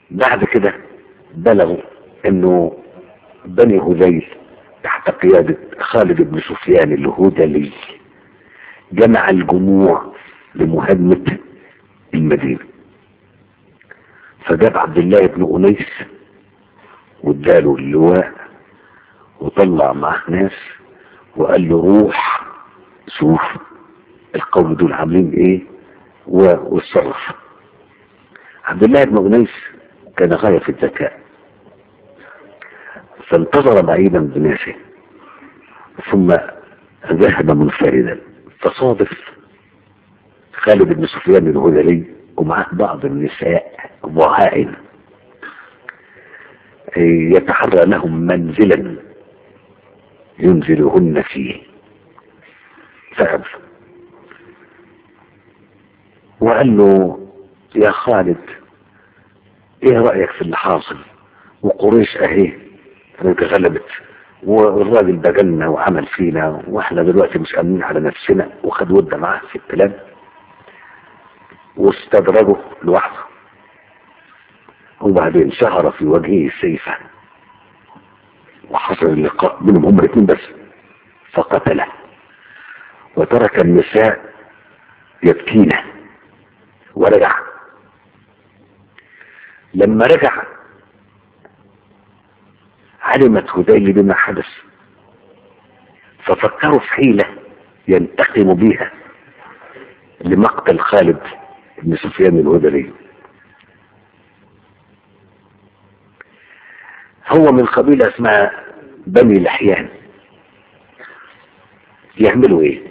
بعد كده بلغوا انه بني هذيل تحت قيادة خالد بن سفيان الهذلي جمع الجموع لمهاجمة المدينة فجاب عبد الله بن أنيس واداله اللواء وطلع معاه ناس وقال له روح شوف القوم دول عاملين ايه واتصرف عبد الله بن أنيس كان غاية في الذكاء فانتظر بعيدا بناسه ثم ذهب منفردا فصادف خالد بن سفيان الهذلي ومعه بعض النساء ضعائن يتحرى لهم منزلا ينزلهن فيه فعل وقال له يا خالد ايه رأيك في اللي حاصل وقريش اهي غلبت والراجل ده جالنا وعمل فينا واحنا دلوقتي مش امنين على نفسنا وخد ودة معاه في الكلام واستدرجه لوحده وبعدين شهر في وجهه سيفا وحصل اللقاء بينهم هم الاثنين بس فقتله وترك النساء يبكين ورجع لما رجع علمت هذيل بما حدث ففكروا في حيلة ينتقم بها لمقتل خالد بن سفيان الهذلي هو من قبيلة اسمها بني لحيان يعملوا ايه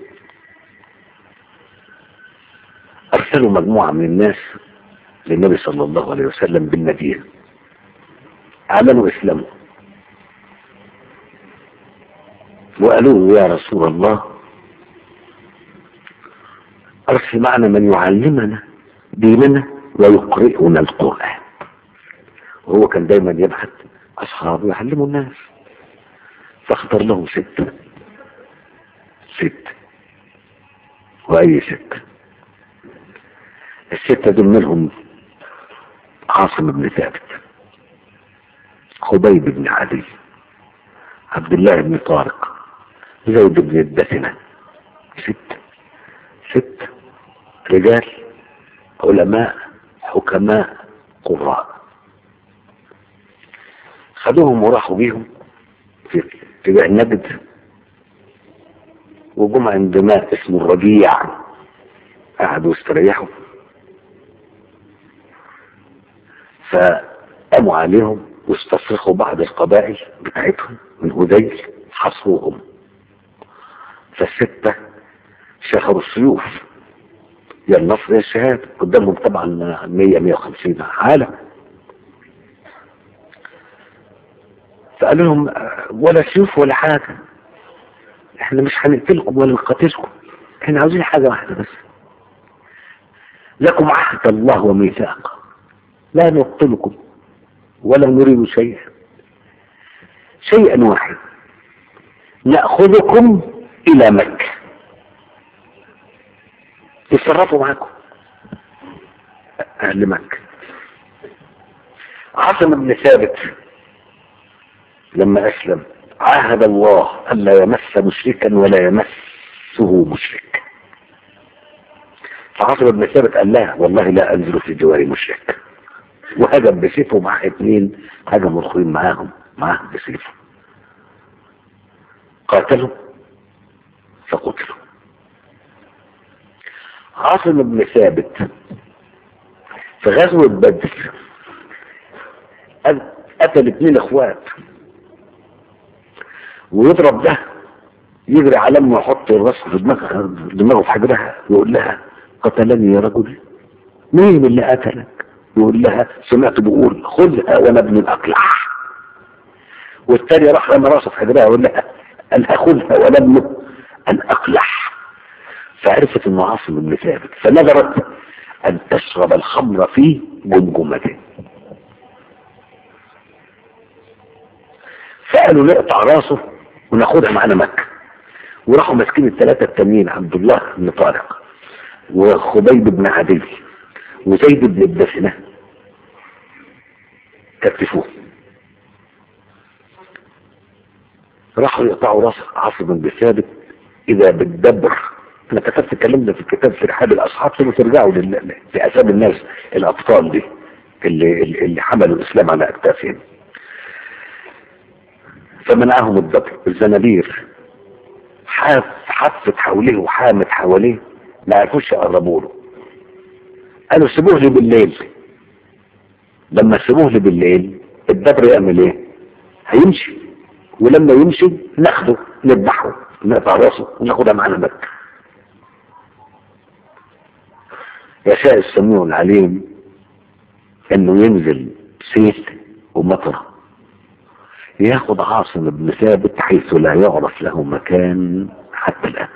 ارسلوا مجموعة من الناس للنبي صلى الله عليه وسلم بالمدينة اعلنوا اسلامه وقالوا له يا رسول الله ارسل معنا من يعلمنا ديننا ويقرئنا القرآن وهو كان دايما يبحث أصحابه يعلموا الناس فاختار لهم ستة ست وأي ستة الستة دول منهم عاصم بن ثابت خبيب بن عدي عبد الله بن طارق زيد بن الدسنة ست ست رجال علماء حكماء قراء خدوهم وراحوا بيهم في اتجاه النجد وجم عند ماء اسمه الربيع قعدوا استريحوا فقاموا عليهم واستصرخوا بعض القبائل بتاعتهم من هذيل حصروهم فالستة شهروا السيوف يا النصر يا الشهادة قدامهم طبعا 100 150 حالة فقالوا لهم ولا سيوف ولا حاجة احنا مش هنقتلكم ولا نقاتلكم احنا عاوزين حاجة واحدة بس لكم عهد الله وميثاق لا نقتلكم ولا نريد شيئا شيئا واحد نأخذكم إلى مكة يتصرفوا معاكم أهل مكة عاصم بن ثابت لما أسلم عاهد الله ألا يمس مشركا ولا يمسه مشرك فعاصم بن ثابت قال لا والله لا أنزل في جوار مشرك وهجم بسيفه مع اثنين هجموا الخوين معاهم معاه بسيفه قاتلوا فقتلوا عاصم بن ثابت في غزوة بدر قتل اثنين اخوات ويضرب ده يجري على امه ويحط الراس في دماغها دماغه في حجرها يقول لها قتلني يا رجل مين اللي قتلك يقول لها سمعت بيقول خذها وانا ابن الاقلع والتاني راح رمى راسه في حجرها يقول لها قال خذها وانا ابن الاقلع فعرفت انه عاصم بن ثابت فنذرت ان تشرب الخمر في جمجمته فقالوا نقطع راسه وناخدها معانا مكة وراحوا ماسكين الثلاثة التانيين عبد الله بن طارق وخبيب بن عدي وزيد بن الدسنة كتفوه راحوا يقطعوا راس عاصم بن ثابت اذا بالدبر انا كتبت الكلام ده في الكتاب في رحاب الاصحاب ثم ترجعوا لل- لاسامي الناس الابطال دي اللي اللي حملوا الاسلام على اكتافهم فمنعهم الدبر الزنابير حاف حفت حواليه وحامت حواليه ما عرفوش يقربوا له قالوا سيبوه لي بالليل لما سيبوه لي بالليل الدبر يعمل ايه هيمشي ولما يمشي ناخده نذبحه نقطع راسه وناخدها معانا مكة يشاء السميع العليم انه ينزل سيل ومطره ياخد عاصم بن ثابت حيث لا يعرف له مكان حتى الان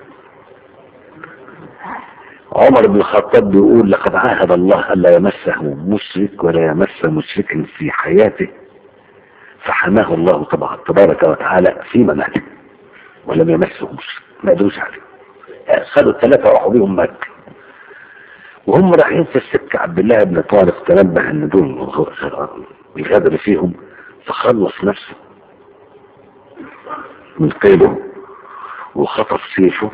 عمر بن الخطاب بيقول لقد عاهد الله الا يمسه مشرك ولا يمس مشركا في حياته فحماه الله طبعا تبارك وتعالى في مماته ولم يمسه مشرك ما قدروش عليه خدوا الثلاثه وراحوا بيهم مكه وهم رايحين في السكه عبد الله بن طارق تنبه ان دول الغدر فيهم فخلص نفسه من قيده وخطف سيفه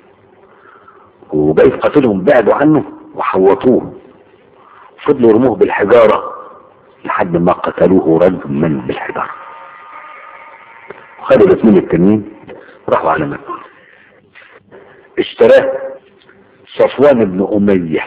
وبقيت قاتلهم بعدوا عنه وحوطوه فضلوا يرموه بالحجارة لحد ما قتلوه رجما بالحجارة خدوا الاثنين التانيين راحوا على مكة اشتراه صفوان بن أمية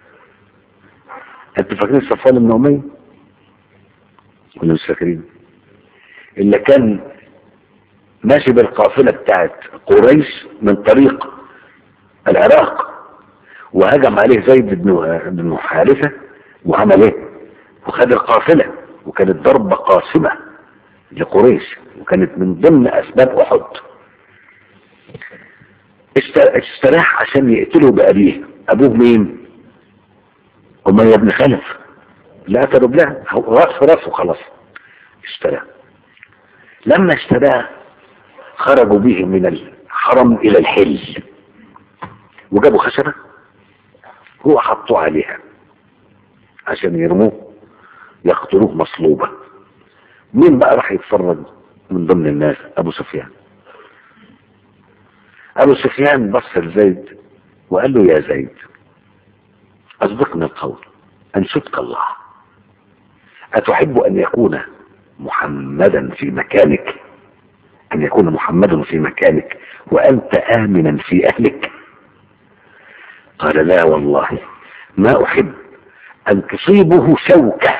انتوا فاكرين صفوان بن أمية ولا مش فاكرين اللي كان ماشي بالقافلة بتاعت قريش من طريق العراق وهجم عليه زيد بن بن حارثة وعمل ايه وخد القافلة وكانت ضربة قاسمة لقريش وكانت من ضمن اسباب احد اشت- استراح عشان يقتله بأبيه أبوه مين أمية بن خلف لا قتلوا بلا راس في راسه خلاص اشتراه لما اشتراه خرجوا به من الحرم إلى الحل وجابوا خشبة هو حطوه عليها عشان يرموه يقتلوه مصلوبة مين بقى راح يتفرج من ضمن الناس أبو سفيان أبو سفيان بص لزيد وقال له يا زيد أصدقني القول أنشدك الله أتحب أن يكون محمدا في مكانك أن يكون محمد في مكانك وأنت آمنا في أهلك قال لا والله ما أحب أن تصيبه شوكة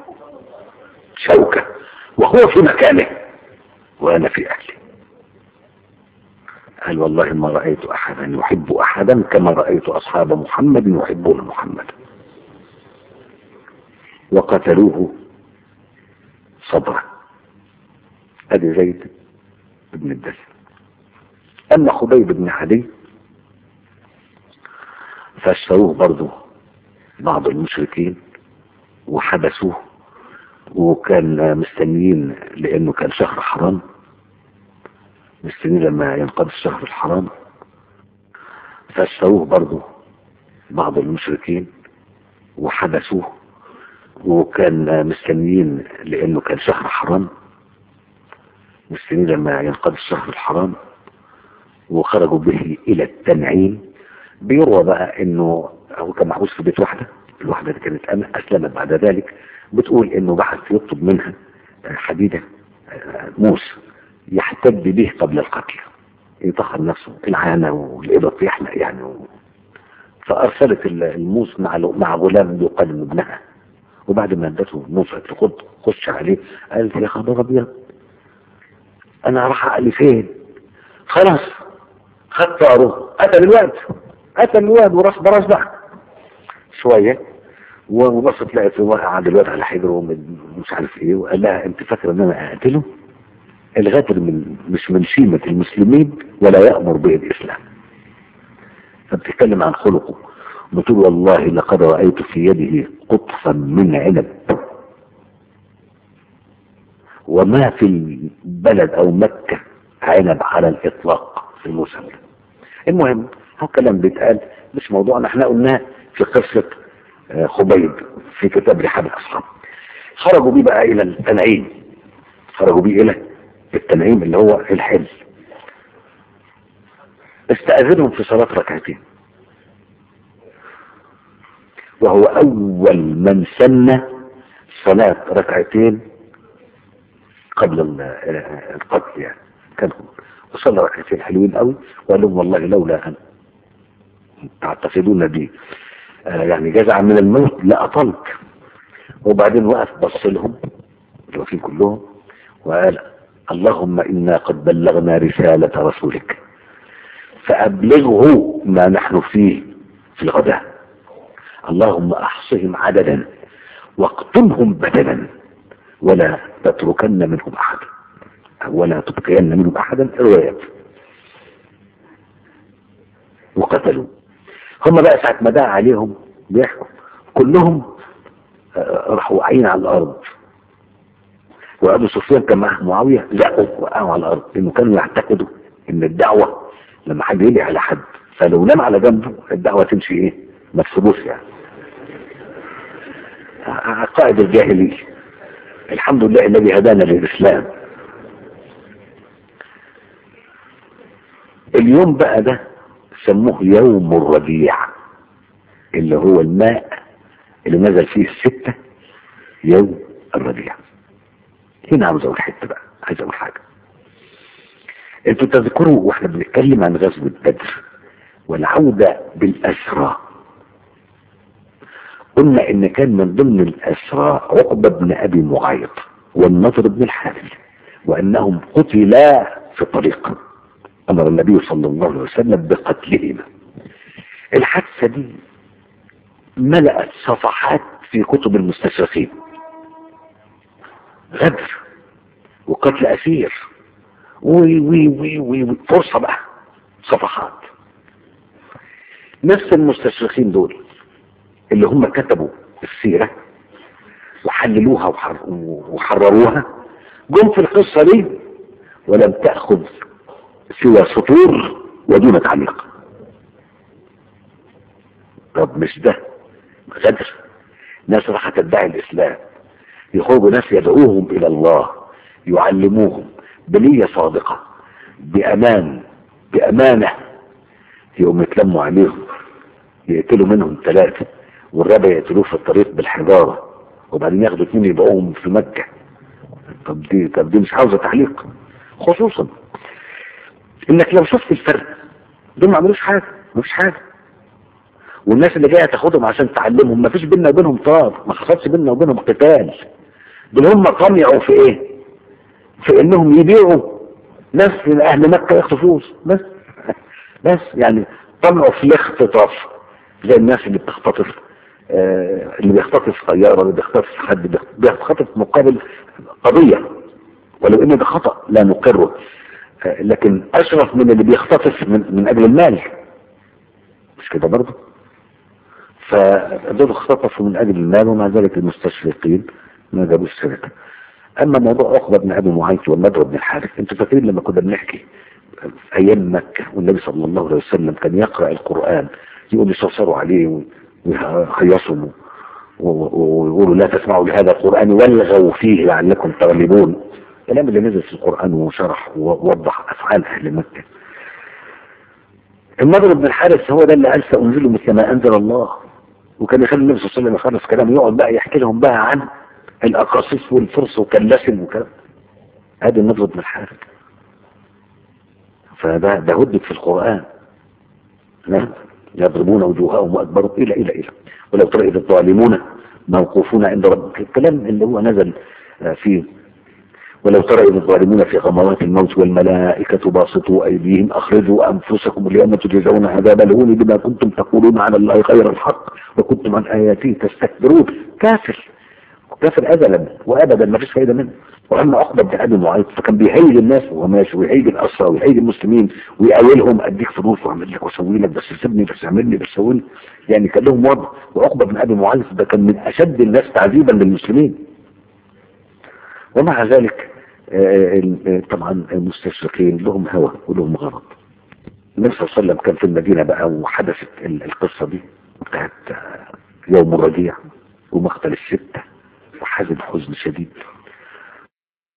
شوكة وهو في مكانه وأنا في أهلي قال والله ما رأيت أحدا يحب أحدا كما رأيت أصحاب محمد يحبون محمد وقتلوه صبرا ادي زيد بن الدسم اما خبيب بن عدي فاشتروه برضه بعض المشركين وحبسوه وكان مستنيين لانه كان شهر حرام مستنيين لما ينقضي الشهر الحرام فاشتروه برضه بعض المشركين وحبسوه وكان مستنيين لانه كان شهر حرام مستنيين لما ينقضي الشهر الحرام وخرجوا به الى التنعيم بيروى بقى انه هو كان محبوس في بيت واحده الواحده دي كانت أم- اسلمت بعد ذلك بتقول انه بحث يطلب منها حديده موس يحتد به قبل القتل يطهر نفسه العانه والقبط يحلق يعني و... فارسلت الموس مع مع غلام يقال من ابنها وبعد ما ادته الموس قالت له خد خش عليه قالت يا خبر ابيض انا راح اقلي فين خلاص خد طاره قتل الواد قتل الواد وراس براس بقى شويه وبصت لقيت قعد الواد على حجره مش عارف ايه وقال لها انت فاكره ان انا اقتله الغدر من مش من شيمة المسلمين ولا يأمر به الإسلام فبتتكلم عن خلقه بتقول والله لقد رأيت في يده قطفا من عنب وما في البلد أو مكة عنب على الإطلاق في الموسم ده المهم هو كلام بيتقال مش موضوعنا احنا قلناه في قصة آه، خبيب في كتاب رحاب الأصحاب خرجوا بيه بقى الى التنعيم خرجوا بيه الى التنعيم اللي هو الحل استأذنهم في صلاة ركعتين وهو أول من سن صلاة ركعتين قبل القتل يعني كان وصلى ركعتين حلوين قوي وقال لهم والله لولا أن تعتقدون بي آه يعني جزعا من الموت لأطلق وبعدين وقف بص لهم الوكيل كلهم وقال اللهم إنا قد بلغنا رسالة رسولك فأبلغه ما نحن فيه في الغداء اللهم أحصهم عددا واقتلهم بدلا ولا تتركن منهم أحدا ولا تبقين منهم أحدا روايات وقتلوا هم بقى ساعة ما دعا عليهم بيحكوا كلهم راحوا واقعين على الأرض وأبو سفيان كان معاه معاوية زقوا وقعوا على الأرض لأنه كانوا يعتقدوا إن الدعوة لما حد يدعي على حد فلو نام على جنبه الدعوة تمشي إيه ما تسيبوش يعني عقائد الجاهلية الحمد لله الذي هدانا للإسلام اليوم بقى ده سموه يوم الربيع اللي هو الماء اللي نزل فيه الستة يوم الربيع هنا عاوز اقول حته بقى عايز اقول حاجه انتوا تذكروا واحنا بنتكلم عن غزوه بدر والعوده بالاسرى قلنا ان كان من ضمن الاسرى عقبه بن ابي معيط والنضر بن الحارث وانهم قتلا في الطريق امر النبي صلى الله عليه وسلم بقتلهما الحادثه دي ملأت صفحات في كتب المستشرقين غدر وقتل اسير وي وي وي وي فرصة بقى صفحات نفس المستشرقين دول اللي هم كتبوا السيرة وحللوها وحر وحرروها جم في القصة دي ولم تأخذ سوى سطور ودون تعليق طب مش ده غدر ناس راح تدعي الإسلام يخرجوا ناس يدعوهم إلى الله يعلموهم بنية صادقة بأمان بأمانة يقوم يتلموا عليهم يقتلوا منهم ثلاثة والرابع يقتلوه في الطريق بالحجارة وبعدين ياخدوا اثنين يبقوهم في مكة طب دي طب دي مش عاوزة تعليق خصوصا انك لو شفت الفرق دول ما عملوش حاجة مفيش حاجة والناس اللي جايه تاخدهم عشان تعلمهم ما فيش بيننا وبينهم طار ما حصلش بيننا وبينهم قتال دول هم طمعوا في ايه في انهم يبيعوا ناس من اهل مكة ياخدوا فلوس بس بس يعني طمعوا في الاختطاف زي الناس اللي بتختطف آه اللي بيختطف طيارة اللي بيختطف حد بيختطف مقابل قضية ولو ان ده خطأ لا نقره آه لكن اشرف من اللي بيختطف من, من اجل المال مش كده برضه فدول اختطفوا من اجل المال ومع ذلك المستشرقين ما جابوش سيرتها اما موضوع عقبه بن ابي معيط والنضر بن الحارث انتوا فاكرين لما كنا بنحكي ايام مكه والنبي صلى الله عليه وسلم كان يقرا القران يقول يصرصروا عليه ويخيصوا ويقولوا لا تسمعوا لهذا القران والغوا فيه لعلكم تغلبون الكلام اللي نزل في القران وشرح ووضح افعال اهل مكه النضر بن الحارث هو ده اللي قال سأنزله مثل ما أنزل الله وكان يخلي النبي صلى الله عليه وسلم يخلص كلامه يقعد بقى يحكي لهم بقى عن الأقاصيص والفرس وكلاسم وكلام هذا النضر بن الحارث فده ده هدد في القرآن نعم يضربون وجوههم وأدبروا إلى إلى إلى ولو ترى إذا الظالمون موقوفون عند ربك الكلام اللي هو نزل فيه ولو ترى إذ الظالمون في غمرات الموت والملائكة باسطوا أيديهم أخرجوا أنفسكم اليوم تجزون عذاب الهون بما كنتم تقولون على الله غير الحق وكنتم عن آياته تستكبرون كافر كافر أزلا وأبدا ما فيش فايدة منه وأما عقبة بن أبي معيط فكان بيهيج الناس وهو ماشي ويهيج الأسرى ويهيج المسلمين ويقاولهم أديك فلوس وأعمل لك وأسوي لك بس سيبني بس اعمل لي بس سوي يعني كان لهم وضع وعقبة بن أبي معيط ده كان من أشد الناس تعذيبا للمسلمين ومع ذلك طبعا المستشرقين لهم هوى ولهم غرض النبي صلى الله عليه وسلم كان في المدينة بقى وحدثت القصة دي بتاعت يوم الرجيع ومقتل الستة وحزن حزن شديد